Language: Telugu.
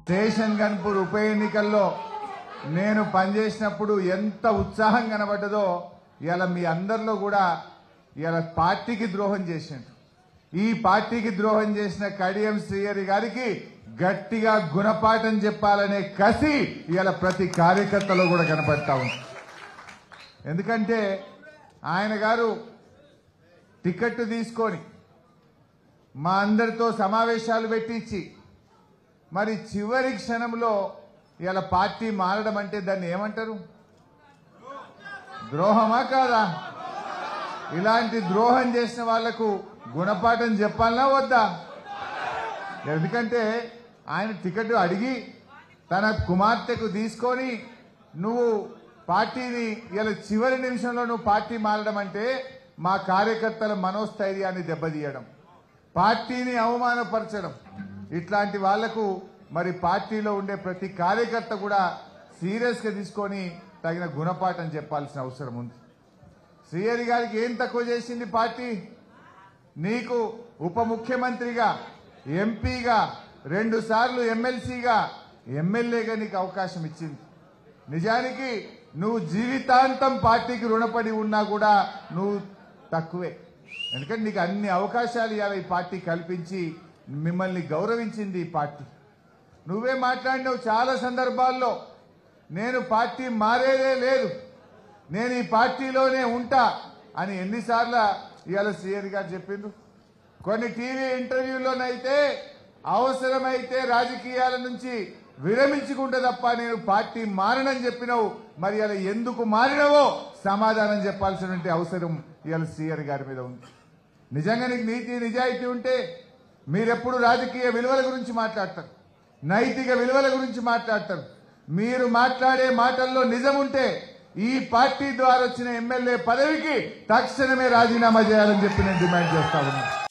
స్టేషన్ గన్పూర్ ఉప ఎన్నికల్లో నేను పనిచేసినప్పుడు ఎంత ఉత్సాహం కనబడ్డదో ఇలా మీ అందరిలో కూడా ఇలా పార్టీకి ద్రోహం చేసిండు ఈ పార్టీకి ద్రోహం చేసిన కడియం శ్రీహరి గారికి గట్టిగా గుణపాఠం చెప్పాలనే కసి ఇవాళ ప్రతి కార్యకర్తలో కూడా కనపడతా ఉంది ఎందుకంటే ఆయన గారు టికెట్ తీసుకొని మా అందరితో సమావేశాలు పెట్టించి మరి చివరి క్షణంలో ఇలా పార్టీ మారడం అంటే దాన్ని ఏమంటారు ద్రోహమా కాదా ఇలాంటి ద్రోహం చేసిన వాళ్లకు గుణపాఠం చెప్పాలనా వద్దా ఎందుకంటే ఆయన టికెట్ అడిగి తన కుమార్తెకు తీసుకొని నువ్వు పార్టీని ఇలా చివరి నిమిషంలో నువ్వు పార్టీ మారడం అంటే మా కార్యకర్తల మనోస్థైర్యాన్ని దెబ్బతీయడం పార్టీని అవమానపరచడం ఇట్లాంటి వాళ్లకు మరి పార్టీలో ఉండే ప్రతి కార్యకర్త కూడా సీరియస్ గా తీసుకొని తగిన గుణపాఠం చెప్పాల్సిన అవసరం ఉంది శ్రీహరి గారికి ఏం తక్కువ చేసింది పార్టీ నీకు ఉప ముఖ్యమంత్రిగా ఎంపీగా రెండు సార్లు ఎమ్మెల్సీగా ఎమ్మెల్యేగా నీకు అవకాశం ఇచ్చింది నిజానికి నువ్వు జీవితాంతం పార్టీకి రుణపడి ఉన్నా కూడా నువ్వు తక్కువే ఎందుకంటే నీకు అన్ని అవకాశాలు ఇవాళ ఈ పార్టీ కల్పించి మిమ్మల్ని గౌరవించింది ఈ పార్టీ నువ్వే మాట్లాడినావు చాలా సందర్భాల్లో నేను పార్టీ మారేదే లేదు నేను ఈ పార్టీలోనే ఉంటా అని ఎన్నిసార్లు ఇవాళ శ్రీహరి గారు చెప్పిండ్రు కొన్ని టీవీ ఇంటర్వ్యూలోనైతే అవసరమైతే రాజకీయాల నుంచి విరమించుకుంటే తప్ప నేను పార్టీ మారనని చెప్పినావు మరి అలా ఎందుకు మారినవో సమాధానం చెప్పాల్సినటువంటి అవసరం ఇవాళ శ్రీహరి గారి మీద ఉంది నిజంగా నీకు నీతి నిజాయితీ ఉంటే మీరెప్పుడు రాజకీయ విలువల గురించి మాట్లాడతారు నైతిక విలువల గురించి మాట్లాడతారు మీరు మాట్లాడే మాటల్లో నిజం ఉంటే ఈ పార్టీ ద్వారా వచ్చిన ఎమ్మెల్యే పదవికి తక్షణమే రాజీనామా చేయాలని చెప్పి నేను డిమాండ్ చేస్తా ఉన్నాను